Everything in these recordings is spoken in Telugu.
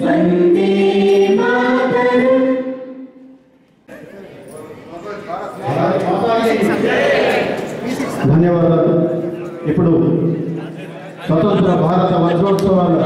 వందే మాతరం ధన్యవాదాలు ఇప్పుడు స్వతంత్ర భారత వజ్రోత్సవాల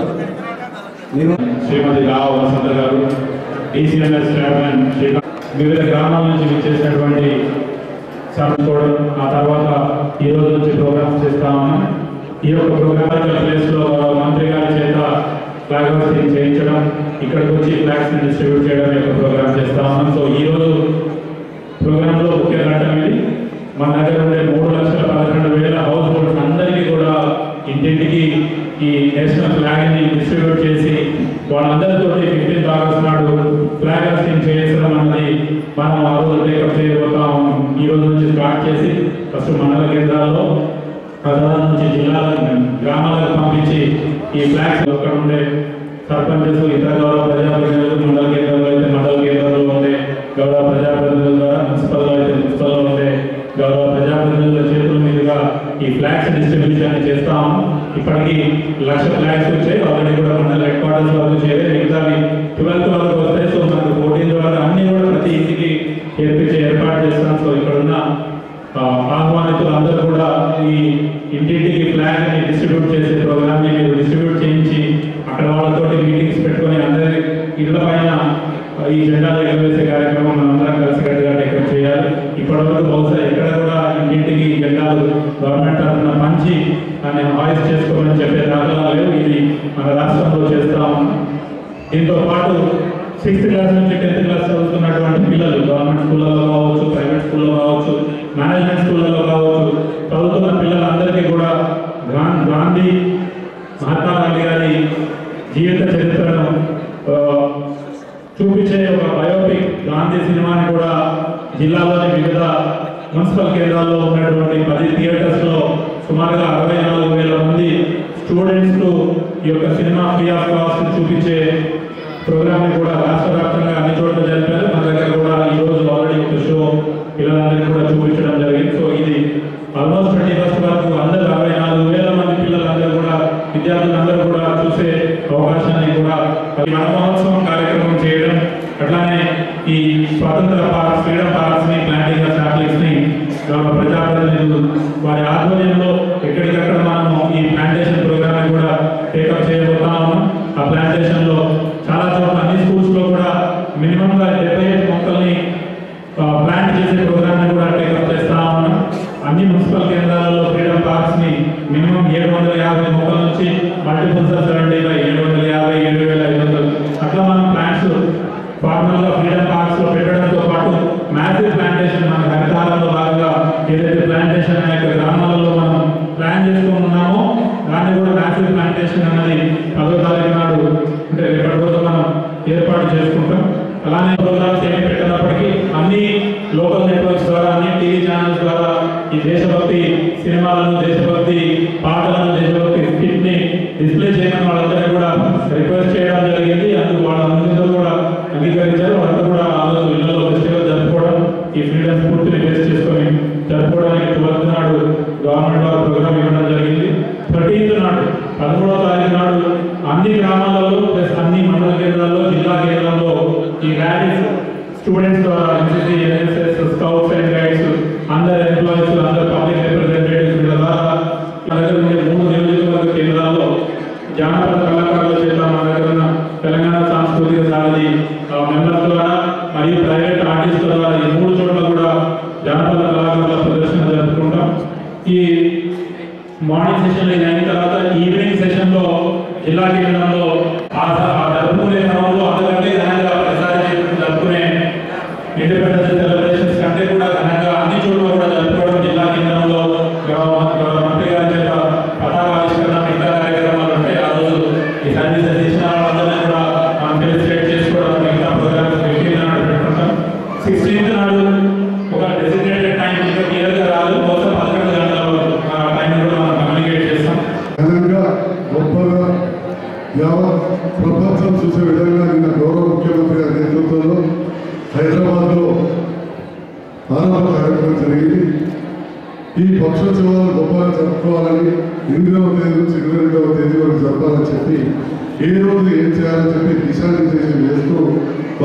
నిర్వ- శ్రీమతి రావు వసంత గారు ఈసీఎంఎస్ చైర్మన్ శ్రీకాంత్ వివిధ గ్రామాల నుంచి విచ్చేసినటువంటి సర్దుకోవడం ఆ తర్వాత ఈ రోజు నుంచి ప్రోగ్రామ్స్ చేస్తా ఉన్నాం ఈ యొక్క ప్రోగ్రామ్ ప్లేస్ లో మంత్రి గారి చేత ఫ్లాగ్ హోస్టింగ్ చేయించడం ఇక్కడికి వచ్చి ఫ్లాగ్స్ ని డిస్ట్రిబ్యూట్ చేయడం యొక్క ప్రోగ్రామ్ చేస్తా ఉన్నాం సో ఈ రోజు ప్రోగ్రామ్ లో ముఖ్య ఘట్టం ఇది మన దగ్గర ఉండే మూడు లక్షల పదకొండు వేల హౌస్ హోల్డ్స్ అందరికీ కూడా ఇంటింటికి ఈ నేషనల్ ఫ్లాగ్ ని డిస్ట్రిబ్యూట్ చేసి వాళ్ళందరితో ఫిఫ్టీన్త్ ఆగస్ట్ నాడు ఫ్లాగ్ హాస్టింగ్ చేయించడం అన్నది మనం ఆ రోజు టేకప్ చేయబోతా ఉన్నాం ఈ రోజు నుంచి స్టార్ట్ చేసి ఫస్ట్ మండల కేంద్రాల్లో ఆ తర్వాత నుంచి జిల్లాల గ్రామాలకు పంపించి ఈ ఫ్లాగ్స్ అక్కడ ఉండే సర్పంచెస్ ఇతర గౌరవ ప్రజాప్రతినిధులు మండల కేంద్రంలో అయితే మండల కేంద్రంలో ఉండే గౌరవ ప్రజాప్రతినిధుల ద్వారా మున్సిపల్లో అయితే మున్సిపల్లో ఉండే గౌరవ ప్రజాప్రతినిధుల చేతుల మీదుగా ఈ ఫ్లాగ్స్ డిస్ట్రిబ్యూషన్ చేస్తాము ఇప్పటికి లక్ష ఫ్లాగ్స్ వచ్చాయి ఆల్రెడీ కూడా మండల హెడ్ క్వార్టర్స్ వరకు చేరే మిగతావి ట్వెల్త్ వరకు వస్తాయి సో మనకు ఫోర్టీన్ వరకు అన్ని కూడా ప్రతి ఇంటికి చేర్పించి ఏర్పాటు చేస్తాం సో ఇక్కడ ఉన్న ఆ, ఆహ్వానితులు అందరూ కూడా ఈ ఇంటింటికి ఫ్లాగ్ ని డిస్ట్రిబ్యూట్ చేసే ప్రోగ్రామ్ ని మీరు డిస్ట్రిబ్యూట్ చేయించి అక్కడ వాళ్ళతోటి మీటింగ్స్ పెట్టుకొని అందరి ఇళ్ల పైన ఈ జెండాలు ఎగరవేసే కార్యక్రమం మనం అందరం కలిసికట్టుగా డెకరేట్ చేయాలి ఇప్పటివరకు బహుశా ఎక్కడ కూడా ఇంటింటికి జెండాలు గవర్నమెంట్ తరఫున మంచి అని వాయిస్ చేసుకోమని చెప్పే దాఖలాలు లేవు ఇది మన రాష్ట్రంలో చేస్తాము దీంతో పాటు సిక్స్త్ క్లాస్ నుంచి టెన్త్ క్లాస్ చదువుతున్నటువంటి పిల్లలు గవర్నమెంట్ స్కూళ్ళలో కావచ్చు ప్రైవేట్ స్కూల్లో కావచ్చు మేనేజ్మెంట్ స్కూళ్ళలో కావచ్చు చదువుతున్న పిల్లలందరికీ కూడా గాం- గాంధీ మహాత్మా గాంధీ గారి జీవిత చరిత్రను ఆ, చూపించే ఒక బయోపిక్ గాంధీ సినిమాని కూడా జిల్లాలోని వివిధ మున్సిపల్ కేంద్రాల్లో ఉన్నటువంటి పది థియేటర్స్ లో సుమారుగా అరవై నాలుగు వేల మంది స్టూడెంట్స్ కు ఈ యొక్క సినిమా ఫ్రీ ఆఫ్ కాస్ట్ చూపించే ప్రోగ్రామ్ ని కూడా రాష్ట్ర వ్యాప్తంగా అన్ని చోట్ల జరిపారు మన దగ్గర కూడా ఈ రోజు ఆల్రెడీ ఒక షో పిల్లలందరికీ కూడా చూపించడం జరిగింది సో ఇది ఆల్మోస్ట్ ట్వంటీ ఫస్ట్ వరకు అందరూ అరవై నాలుగు వేల మంది పిల్లలందరూ కూడా విద్యార్థులందరూ కూడా చూసే అవకాశాన్ని కూడా ఈ వన మహోత్సవం కార్యక్రమం చేయడం అట్లానే ఈ స్వాతంత్ర పార్క్స్ ఫ్రీడమ్ పార్క్స్ ని ప్లాంటింగ్ సాప్లింగ్స్ ని గౌరవ ప్రజాప్రతినిధులు వారి ఆధ్వర్యంలో ఎక్కడికక్కడ మనము ఈ ప్లాంటేషన్ ప్రోగ్రామ్ ని కూడా టేకప్ చేయబోతా ఉన్నాం ఆ ప్లాంటేషన్ లో చాలా చోట్ల అన్ని స్కూల్స్ లో కూడా మినిమం గా డెబ్బై ఐదు మొక్కల్ని ప్లాంట్ చేసే ప్రోగ్రామ్ ని కూడా టేకప్ చేస్తా ఉన్నాం అన్ని మున్సిపల్ కేంద్రాలలో ఫ్రీడమ్ పార్క్స్ ని మినిమం ఏడు వందల యాభై మొక్కల నుంచి మల్టిపుల్స్ సెవెంటీ బై ఏడు వందల యాభై ఏడు వేల ఐదు వందలు అట్లా మనం ప్లాంట్స్ ఫార్మల్ గా ఫ్రీడమ్ పార్క్స్ లో పెట్టడంతో పాటు మ్యాసివ్ ప్లాంటేషన్ మన హరితారంలో భాగంగా ఏదైతే ప్లాంటేషన్ అనే యొక్క గ్రామాలలో మనం ప్లాన్ చేసుకొని ఉన్నామో దాన్ని కూడా మ్యాసివ్ ప్లాంటేషన్ అన్నది పదో తారీఖు నాడు అంటే రేపటి రోజు మనం ఏర్పాటు చేసుకుంటాం అలానే ప్రోగ్రామ్స్ ఏమి పెట్టినప్పటికీ అన్ని లోకల్ నెట్వర్క్స్ ద్వారా అన్ని టీవీ ఛానల్స్ ద్వారా ఈ దేశభక్తి సినిమాలను దేశభక్తి పాటలను దేశభక్తి స్కిట్ ని డిస్ప్లే చేయమని వాళ్ళందరినీ కూడా రిక్వెస్ట్ చేయడం జరిగింది అందుకు వాళ్ళందరూ కూడా అంగీకరించారు వాళ్ళందరూ కూడా ఆ రోజు ఇళ్లలో ఫెస్టివల్ జరుపుకోవడం ఈ ఫ్రీడమ్ స్ఫూర్తిని బేస్ చేసుకొని జరుపుకోవడానికి ట్వెల్త్ నాడు గవర్నమెంట్ వారు ప్రోగ్రామ్ ఇవ్వడం జరిగింది థర్టీన్త్ నాడు పదమూడవ తారీఖు నాడు అన్ని గ్రామాలలో ప్లస్ అన్ని మండల కేంద్రాల్లో జిల్లా కేంద్రంలో ఈ ర్యాలీస్ స్టూడెంట్స్ ద్వారా NCC NSS scouts and guides అందరు ఎంప్లాయీస్ అందరు పబ్లిక్ రిప్రజెంటేటివ్స్ వీళ్ళ ద్వారా మన దగ్గర ఉండే మూడు నియోజకవర్గ కేంద్రాల్లో జానపద కళాకారుల చేత మన దగ్గర ఉన్న తెలంగాణ సాంస్కృతిక సారథి మెంబర్స్ ద్వారా మరియు ప్రైవేట్ ఆర్టిస్టుల ద్వారా ఈ మూడు చోట్ల కూడా జానపద కళాకారుల ప్రదర్శన జరుపుకుంటాం ఈ మార్నింగ్ సెషన్ ఇది అయిన తర్వాత ఈవినింగ్ సెషన్ లో జిల్లా కేంద్రంలో ఆ ఆ జరుపుకునే క్రమంలో అంతకంటే ఘనంగా ప్రసారం జరుపుకునే ఇండిపెండెన్స్ సెలబ్రేషన్స్ కంటే కూడా ఘనంగా అన్ని చోట్ల కూడా జరుపుకోవడం జిల్లా కేంద్రంలో గౌరవ గౌరవ మంత్రి గారి చేత పతాకావిష్కరణ మిగతా కార్యక్రమాలు ఉంటాయి ఆ రోజు ఈ సర్వీసెస్ ఇచ్చిన వాళ్ళందరినీ కూడా మనం ఫెలిసిటేట్ చేసుకోవడం మిగతా ప్రోగ్రామ్స్ ఫిఫ్టీన్ నాడు పెట్టుకుంటాం సిక్స్టీన్త్ నాడు ఒక డెసిగ్నేటెడ్ టైం ఇంకా క్లియర్ గా రాదు బహుశా పదకొండు గంటల ఆ టైం కూడా మనం కమ్యూనికేట్ చేస్తాం ఘనంగా గొప్పగా యావత్ ప్రపంచం చూసే విధంగా నిన్న గౌరవ ముఖ్యమంత్రి గారి నేతృత్వంలో హైదరాబాద్లో ఆరంభ కార్యక్రమం జరిగింది ఈ పక్షోత్సవాలు గొప్పగా జరుపుకోవాలని ఎనిమిదవ తేదీ నుంచి ఇరవై రెండవ తేదీ వరకు జరపాలని చెప్పి ఏ రోజు ఏం చేయాలని చెప్పి దిశా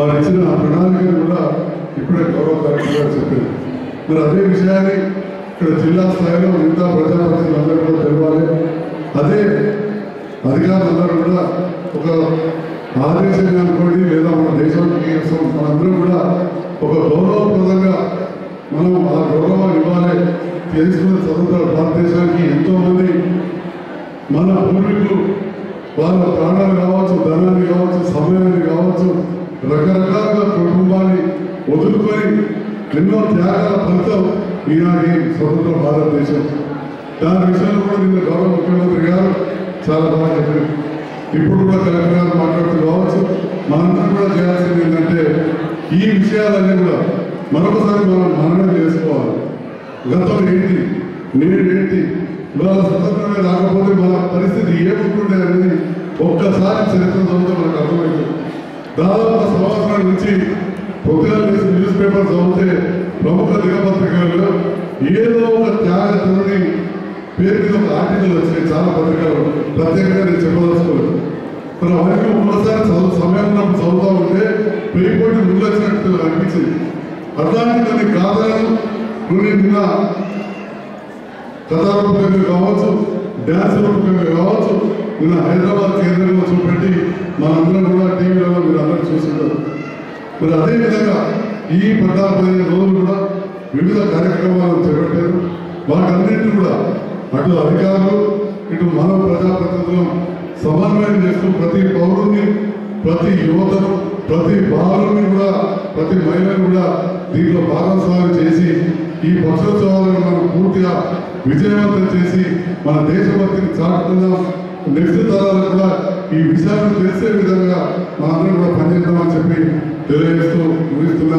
వారు ఇచ్చిన ఆ ప్రణాళికను కూడా ఇప్పుడే గౌరవ కలెక్టర్ గారు చెప్పారు మరి అదే విషయాన్ని ఇక్కడ జిల్లా స్థాయిలో మిగతా ప్రజాప్రతినిధులందరూ కూడా తెలవాలి అదే అధికారులందరూ కూడా ఒక ఆదేశంగా అనుకోండి లేదా మన దేశానికి మనందరం కూడా ఒక గౌరవప్రదంగా మనం ఆ గౌరవాన్ని ఇవ్వాలి తెలుసుకున్న స్వతంత్ర భారతదేశానికి ఎంతో మంది మన పూర్వీకులు వాళ్ళ ప్రాణాలు కావచ్చు ధనాన్ని కావచ్చు సమయాన్ని కావచ్చు రకరకాలుగా కుటుంబాన్ని వదులుకొని ఎన్నో త్యాగాల ఫలితం ఈనాటి స్వతంత్ర భారతదేశం దాని విషయంలో కూడా నిన్న గౌరవ ముఖ్యమంత్రి గారు చాలా బాగా చెప్పారు ఇప్పుడు కూడా కలెక్టర్ గారు మాట్లాడుతూ కావచ్చు మనందరం కూడా చేయాల్సింది ఏంటంటే ఈ విషయాలన్నీ కూడా మరొకసారి మనం మననం చేసుకోవాలి గతం ఏంటి నేడు ఏంటి ఇవాళ స్వతంత్రమే రాకపోతే మన పరిస్థితి ఏముంటుండే అనేది ఒక్కసారి చరిత్ర చదివితే మనకు అర్థమవుతుంది దాదాపు ఒక సంవత్సరం నుంచి పొద్దున లేసి న్యూస్ పేపర్ చదివితే ప్రముఖ దినపత్రికల్లో ఏదో ఒక త్యాగ తరుణి పేరు మీద ఒక ఆర్టికల్ వచ్చినాయి చాలా పత్రికలు ప్రత్యేకంగా నేను చెప్పదలుచుకోలేదు మరి అవన్నీ ఒక్కసారి చదువు సమయం ఉన్నప్పుడు చదువుతూ ఉంటే పెయిపోటీ ముందు వచ్చినట్టు అనిపించింది అట్లాంటి కొన్ని గాథలను కొన్ని నిన్న కథారూపకంగా కావచ్చు డ్యాన్స్ రూపకంగా కావచ్చు నిన్న హైదరాబాద్ కేంద్రంలో చూపెట్టి మనందరం కూడా టీవీలలో మీరు అందరూ చూస్తుంటారు మరి అదేవిధంగా ఈ పద్నాలుగు పదిహేను రోజులు కూడా వివిధ కార్యక్రమాలను చేపట్టారు వాటన్నింటినీ కూడా అటు అధికారులు ఇటు మన ప్రజాప్రతినిధులు సమన్వయం చేస్తూ ప్రతి పౌరుని ప్రతి యువతను ప్రతి బాలుని కూడా ప్రతి మహిళను కూడా దీంట్లో భాగస్వామ్యం చేసి ఈ పక్షోత్సవాలను మనం పూర్తిగా విజయవంతం చేసి మన దేశభక్తిని చాటుకుందాం నెక్స్ట్ తరాలకు కూడా ఈ విషయాలను తెలిసే విధంగా మనందరం కూడా పనిచేద్దామని చెప్పి తెలియజేస్తూ ముగిస్తున్నా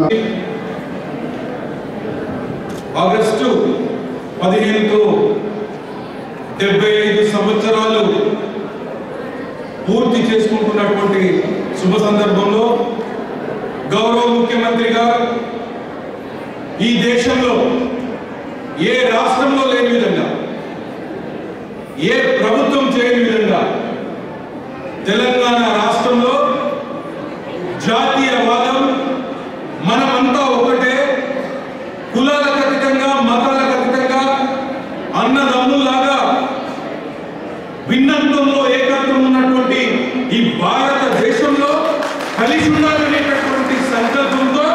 ఆగస్టు పదిహేనుతో డెబ్బై ఐదు సంవత్సరాలు పూర్తి చేసుకుంటున్నటువంటి శుభ సందర్భంలో గౌరవ ముఖ్యమంత్రి గారు ఈ దేశంలో ఏ రాష్ట్రంలో లేని విధంగా ఏ ప్రభుత్వం చేయని విధంగా తెలంగాణ రాష్ట్రంలో జాతీయవాదం మనమంతా ఒకటే కులాలకు అతీతంగా మతాలకు అతీతంగా అన్నదమ్ముల్లాగా భిన్నత్వంలో ఏకత్వం ఉన్నటువంటి ఈ భారతదేశంలో కలిసి ఉండాలనేటటువంటి సంకల్పంతో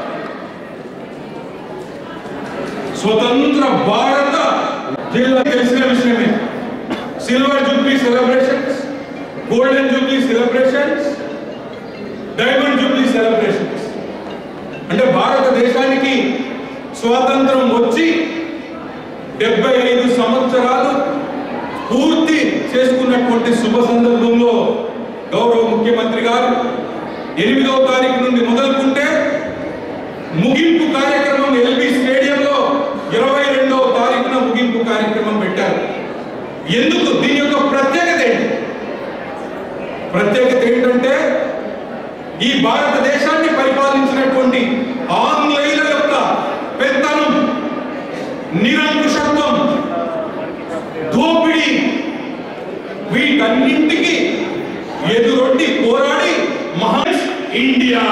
స్వతంత్ర భారత జిల్లా తెలిసిన విషయమే silver jubilee celebrations golden jubilee celebrations diamond jubilee celebrations అంటే భారతదేశానికి స్వాతంత్రం వచ్చి డెబ్బై ఐదు సంవత్సరాలు పూర్తి చేసుకున్నటువంటి శుభ సందర్భంలో గౌరవ ముఖ్యమంత్రి గారు ఎనిమిదవ తారీఖు నుండి మొదలుకుంటే ముగింపు కార్యక్రమం ఎల్బి స్టేడియంలో ఇరవై రెండవ తారీఖున ముగింపు కార్యక్రమం పెట్టారు ఎందుకు దీని యొక్క ప్రత్యేకత ఏంటి ప్రత్యేకత ఏంటంటే ఈ భారతదేశాన్ని పరిపాలించినటువంటి ఆంగ్లేయుల యొక్క పెత్తనం నిరంకుశత్వం దోపిడీ వీటన్నింటికి ఎదురొడ్డి పోరాడి మహా ఇండియా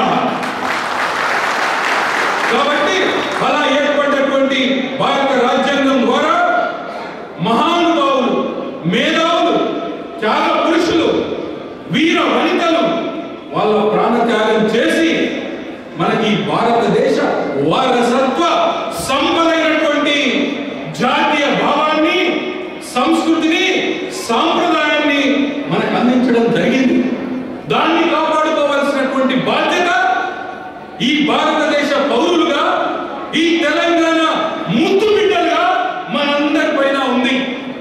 కాబట్టి అలా ఏర్పడినటువంటి భారత రాజ్యాంగం ద్వారా మహానుభావులు మేధావులు త్యాగ పురుషులు వీర వనితలు వాళ్ళ ప్రాణత్యాగం చేసి మనకి ఈ భారతదేశ వారసత్వ సంపదైనటువంటి జాతీయ భావాన్ని సంస్కృతిని సాంప్రదాయాన్ని మనకు అందించడం జరిగింది దాన్ని కాపాడుకోవాల్సినటువంటి బాధ్యత ఈ భారతదేశ పౌరులుగా ఈ తెలంగాణ ముద్దు బిడ్డలుగా మనందరి పైన ఉంది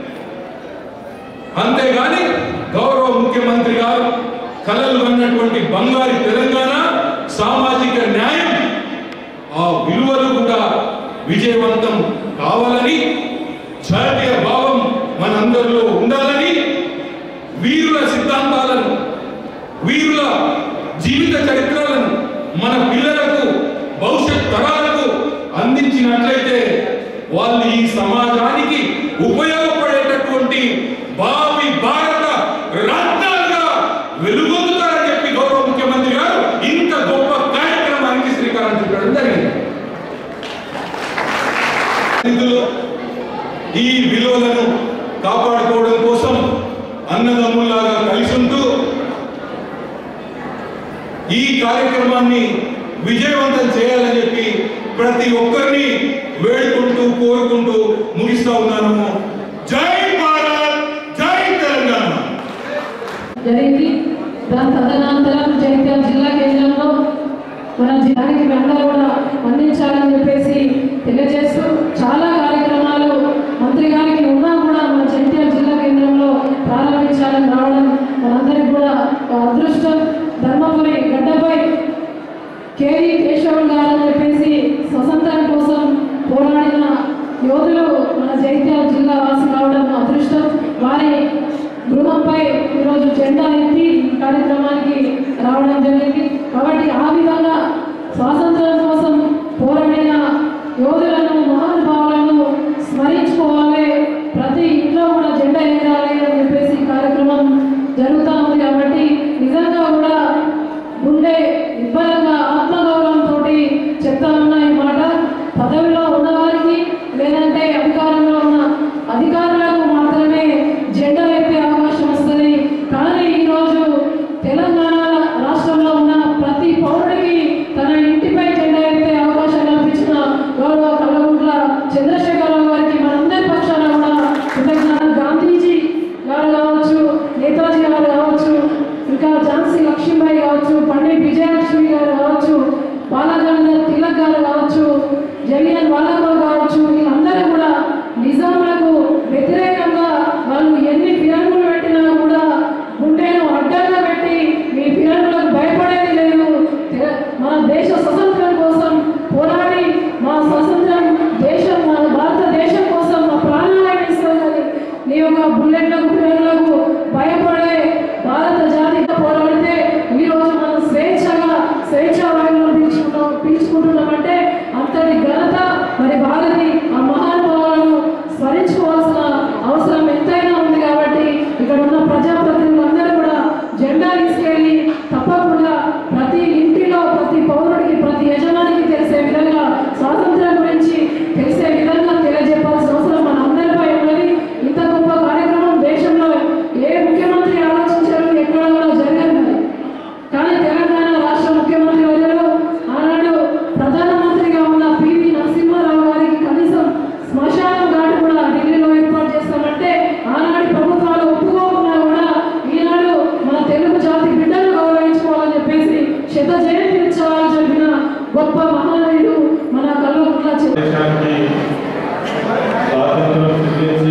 అంతేగాని గౌరవ ముఖ్యమంత్రి గారు కలలు అన్నటువంటి బంగారు తెలంగాణ సామాజిక న్యాయం ఆ విలువలు కూడా విజయవంతం కావాలని జాతీయ భావం మనందరిలో ఉండాలని వీరుల సిద్ధాంతాలను వీరుల జీవిత చరిత్రలను మన పిల్లలకు భవిష్యత్ తరాలకు అందించినట్లయితే వాళ్ళు ఈ సమాజానికి ఉపయోగపడేటటువంటి భావి భారత రత్నాలుగా వెలుగొందుతారని చెప్పి గౌరవ ముఖ్యమంత్రి గారు ఇంత గొప్ప ఈ కార్యక్రమాన్ని విజయవంతం చేయాలని చెప్పి ప్రతి ఒక్కరిని వేడుకుంటూ కోరుకుంటూ ముగిస్తా ఉన్నాను జై భారత్ జై తెలంగాణ జరిగింది దాని తదనంతరం జగిత్యాల జిల్లా కేంద్రంలో మన జిల్లాకి అందరూ కూడా అందించాలని చెప్పేసి తెలియజేస్తూ చాలా కార్యక్రమాలు మంత్రి గారికి ఉన్నా కూడా మన జగిత్యాల జిల్లా కేంద్రంలో ప్రారంభించాలని రావడం మనందరికి కూడా ఒక అదృష్టం ధర్మపురి గడ్డపై కేవీ కేశవులు గారు అని చెప్పేసి స్వతంత్రం కోసం పోరాడిన యోధులు మన జైత్యాల జిల్లా వాసి కావడం అదృష్టం వారి గృహంపై ఈరోజు జెండా ఎత్తి ఈ కార్యక్రమానికి రావడం జరిగింది కాబట్టి ఆ విధంగా స్వాతంత్రం కోసం పోరాడిన యోధులను మహానుభావులను స్మరించుకోవాలి ప్రతి ఇంట్లో కూడా జెండా ఎగరాలి అని చెప్పేసి ఈ కార్యక్రమం జరుగుతూ ఉంది కాబట్టి నిజంగా కూడా గుండె ఇబ్బందిగా ఆత్మగౌరవంతో చెప్తా ఉన్నా ఈ మాట పదవిలో ఉన్నవారికి లేదంటే అధికారంలో ఉన్న అధికారులకు మాత్రమే జెండా ఎత్తే అవకాశం వస్తుంది కానీ ఈరోజు తెలంగాణ రాష్ట్రంలో ఉన్న ప్రతి పౌరుడికి తన ఇంటిపై జెండా ఎత్తే అవకాశం కల్పించిన గౌరవ కల్లగుంట్ల చంద్రశేఖరరావు గారికి మనందరి పక్షాన కూడా కృతజ్ఞత గాంధీజీ గారు కావచ్చు నేతాజీ గారు కావచ్చు ఇంకా ఝాన్సీ లక్ష్మీబాయి కావచ్చు పండిట్ విజయలక్ష్మి గారు కావచ్చు బాలగంగాధర్ తిలక్ గారు కావచ్చు జలియన్ వాలాబాగ్ కావచ్చు వీళ్ళందరూ కూడా నిజాంలకు వ్యతిరేకంగా వాళ్ళు ఎన్ని ఫిరంగులు పెట్టినా కూడా గుండెను అడ్డంగా పెట్టి మీ ఫిరంగులకు భయపడేది లేదు తె- మన దేశ స్వతంత్రం కోసం పోరాడి మా స్వతంత్రం దేశం మన భారతదేశం కోసం మా ప్రాణాలను ఇస్తామని నీ యొక్క బుల్లెట్లకు ఫిరంగులకు భయపడే భారత జాతిగా పోరాడితే ఈరోజు మనం స్వేచ్ఛగా స్వేచ్ఛ వాయువులను పీల్చుకుంటాం పీల్చుకుంటున్నామంటే అంతటి ఘనత మరి భారతి ఆ మహానుభావులను స్మరించుకోవాల్సిన అవసరం ఎంతైనా ఉంది కాబట్టి ఇక్కడ ఉన్న ప్రజాప్రతినిధులందరూ కూడా జెండా తీసుకెళ్ళి తప్పకుండా ప్రతి ఇంటిలో ప్రతి పౌరుడికి ప్రతి యజమానికి తెలిసే విధంగా స్వాతంత్రం గురించి తెలిసే విధంగా తెలియజెప్పాల్సిన అవసరం మన అందరిపై ఉన్నది ఇంత గొప్ప కార్యక్రమం దేశంలో ఏ ముఖ్యమంత్రి ఆలోచించారు ఎక్కడ కూడా జరగదు మరి. కానీ తెలంగాణ రాష్ట్ర ముఖ్యమంత్రి వర్యులు ఆనాడు ప్రధానమంత్రిగా ఉన్న పివి నరసింహారావు గారికి కనీసం శ్మశానం ఘాటు కూడా ఢిల్లీలో ఏర్పాటు చేస్తామంటే ఆనాటి ప్రభుత్వాలు ఒప్పుకోకుండా కూడా ఈనాడు మన తెలుగు జాతి బిడ్డలు గౌరవించుకోవాలని చెప్పేసి శత జయంతి ఉత్సవాలు జరిపిన గొప్ప మహానీయుడు మన కల్వకుంట్ల చి- దేశానికి స్వాతంత్రం సిద్ధించి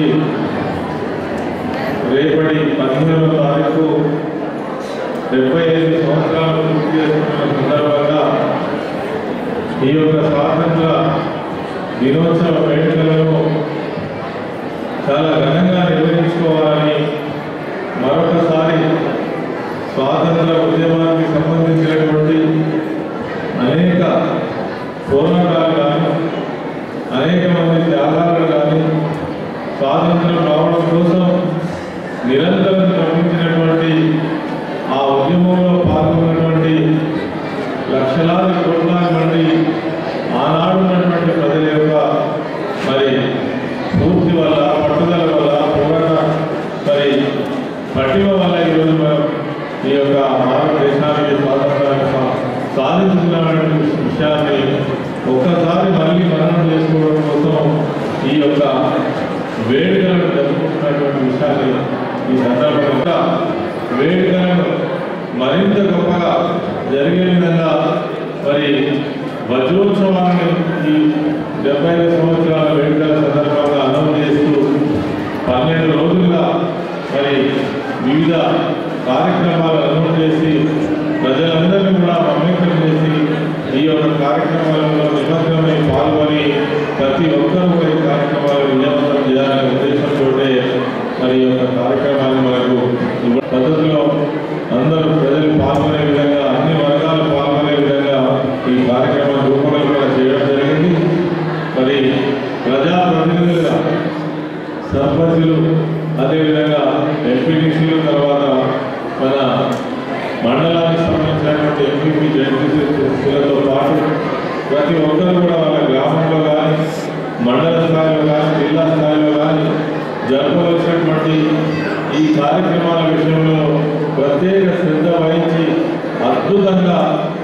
రేపటి పదిహేనవ తారీఖు డెబ్బై ఐదు సంవత్సరాలు పూర్తి చేసుకున్న సందర్భంగా ఈ యొక్క స్వాతంత్ర దినోత్సవ వేడుకలను చాలా ఘనంగా నిర్వహించుకోవాలని మరొకసారి స్వాతంత్ర ఉద్యమానికి సంబంధించినటువంటి అనేక పోరాటాలు కానీ అనేక మంది త్యాగాలు కానీ స్వాతంత్రం రావడం కోసం నిరంతరం శ్రమించినటువంటి ఆ ఉద్యమంలో పాల్గొన్నటువంటి లక్షలాది కోట్లాది మంది ఆనాడు ఉన్నటువంటి ప్రజల యొక్క మరి పూర్తి వల్ల పట్టుదల వల్ల పోరాట మరి పట్టిమ వల్ల ఈరోజు మనం ఈ యొక్క భారతదేశానికి స్వాతంత్రాన్ని సా- సాధించుకున్నటువంటి విషయాన్ని ఒక్కసారి మళ్ళీ మననం చేసుకోవడం కోసం ఈ యొక్క వేడుకలను జరుపుకుంటున్నటువంటి విషయాన్ని ఈ సందర్భంగా వేడుకలను మరింత గొప్పగా జరిగే విధంగా మరి వజ్రోత్సవాన్ని ఈ డెబ్బై ఐదు సంవత్సరాల వేడుకల సందర్భంగా అనౌన్స్ చేస్తూ పన్నెండు రోజులుగా మరి వివిధ కార్యక్రమాలు అనౌన్స్ చేసి ప్రజలందరినీ కూడా మమేకం చేసి ఈ యొక్క కార్యక్రమాలలో నిమగ్నమై పాల్గొని ప్రతి ఒక్కరూ కూడా ఈ కార్యక్రమాలు విజయవంతం చేయాలనే ఉద్దేశంతో మరి ఈ యొక్క కార్యక్రమాన్ని మనకు ఇవ్వ- పద్ధతిలో అందరూ ప్రజలు పాల్గొనే విధంగా అన్ని వర్గాలు పాల్గొనే విధంగా ఈ కార్యక్రమం రూపకల్పన చేయడం జరిగింది మరి ప్రజాప్రతినిధులుగా సర్పంచులు అదేవిధంగా ఎంపీటీసీలు తర్వాత మన మండల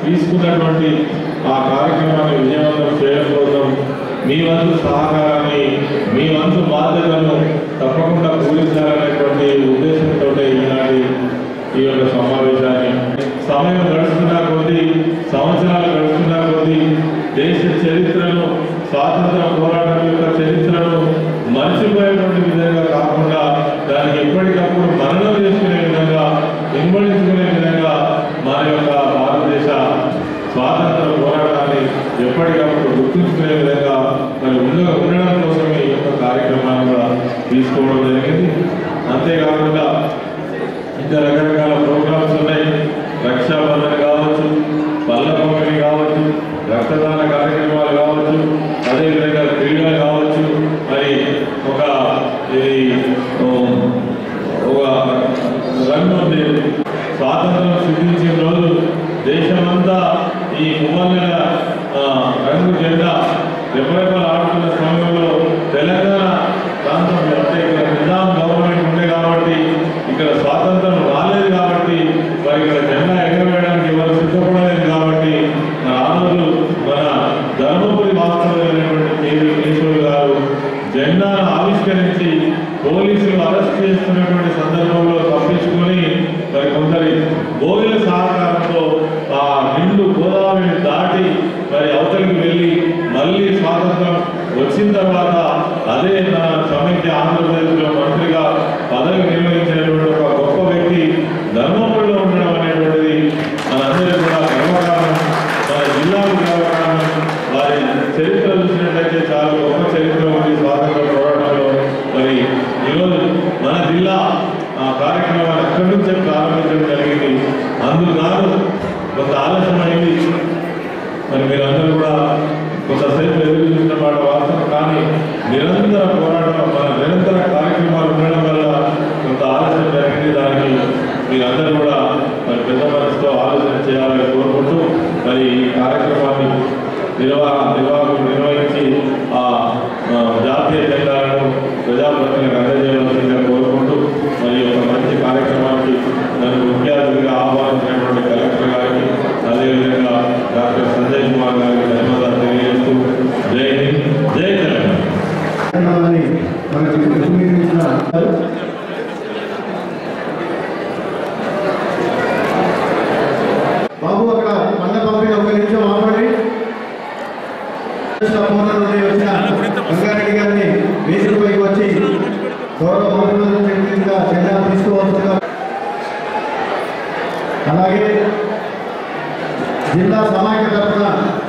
తీసుకున్నటువంటి ఆ కార్యక్రమాన్ని విజయవంతం చేయడం కోసం మీ వంతు సహకారాన్ని మీ వంతు బాధ్యతను తప్పకుండా పూరించాలనేటువంటి ఉద్దేశంతో ఈనాటి ఈ యొక్క సమావేశాన్ని సమయం గడుస్తున్న కొద్దీ సంవత్సరాలు గడుస్తున్న కొద్దీ దేశ చరిత్రను స్వాతంత్ర పోరాటం యొక్క చరిత్రను మర్చిపోయేటువంటి విధంగా కాకుండా దాన్ని ఎప్పటికప్పుడు మననం చేసుకునే విధంగా వెంబడించుకునే విధంగా మన యొక్క భారతదేశ స్వాతంత్ర పోరాటాన్ని ఎప్పటికప్పుడు గుర్తుంచుకునే విధంగా మరి ఉండ ఉండడం కోసం ఈ యొక్క కార్యక్రమాన్ని కూడా తీసుకోవడం జరిగింది అంతేకాకుండా ఇంకా రకరకాల ప్రోగ్రామ్స్ ఉన్నాయి రక్షాబంధన్ కావచ్చు పళ్ళ పంపిణీ కావచ్చు రక్తదాన కార్యక్రమాలు కావచ్చు అదేవిధంగా క్రీడలు కావచ్చు మరి ఒక ఇది ఓ, ఒక రంగు ఉంది స్వాతంత్రం సిద్ధించిన రోజు దేశమంతా ఈ కుమారుల రంగు జెండా రెపరెపలు ఆడుతున్న సమయంలో తెలంగాణ ప్రాంతం అంటే ఇక్కడ నిజాం గవర్నమెంట్ ఉండే కాబట్టి ఇక్కడ స్వాతంత్రం రాలేదు కాబట్టి మరి ఇక్కడ జెండా ఎగరవేయడానికి ఎవరు సిద్ధపడలేదు కాబట్టి మరి ఆ రోజు మన ధర్మపురి వాస్తవమైనటువంటి కేవీ కేశవులు గారు జెండాను ఆవిష్కరించి పోలీసులు అరెస్ట్ చేస్తున్నటువంటి సందర్భంలో తప్పించుకొని మరి కొందరి గోవిల సహకారంతో ఆ నిండు గోదావరిని దాటి మరి అవతలికి వెళ్ళి మళ్ళీ స్వాతంత్రం వచ్చిన తర్వాత అదే తన సమైక్య ఆంధ్రప్రదేశ్లో మంత్రిగా పదవి నిర్వహించినటువంటి ఒక గొప్ప వ్యక్తి ధర్మపురిలో ఉండడం అనేటువంటిది మనందరికీ కూడా గర్వకారణం మన జిల్లాకు గర్వకారణం వారి చరిత్ర చూసినట్లయితే చాలా గొప్ప చరిత్ర ఉంది స్వాతంత్ర పోరాటంలో మరి ఈరోజు మన జిల్లా ఆ కార్యక్రమాన్ని అక్కడి నుంచే ప్రారంభించడం జరిగింది అందుకు కాదు కొంత ఆలస్యమైంది మరి మీరందరూ కూడా కొంతసేపు ఎదురు చూసిన మాట వాస్తవం కానీ నిరంతర పోరాటం మన నిరంతర కార్యక్రమాలు ఉండడం వల్ల కొంత ఆలస్యం జరిగింది దానికి మీరందరూ కూడా మరి పెద్ద మనసుతో ఆలోచన చేయాలని కోరుకుంటూ మరి ఈ కార్యక్రమాన్ని నిర్వహ నిర్వాహకులు నిర్వహించి ఆ ఆ, జాతీయ జెండాలను ప్రజాప్రతినిధులకు అందజేయవలసిందిగా కోరుకుంటూ మరి ఒక మంచి కార్యక్రమానికి నన్ను ముఖ్య అతిథిగా ఆహ్వానించినటువంటి కలెక్టర్ గారికి అదేవిధంగా డాక్టర్ సంజయ్ కుమార్ గారికి ధన్యవాదాలు తెలియజేస్తూ జై హింద్ జై తెలంగాణ కార్యక్రమాన్ని మనకు నిర్మించిన బాబు అక్కడ పండ్ల పంపిణీ ఒక నిమిషం ఆపండి పూర్ణ నుండి వచ్చిన రంగారెడ్డి గారిని వేదికపైకి వచ్చి గౌరవ మంత్రులు చెప్పినట్టుగా జెండా తీసుకోవాల్సిందిగా అలాగే జిల్లా సమాఖ్య తరఫున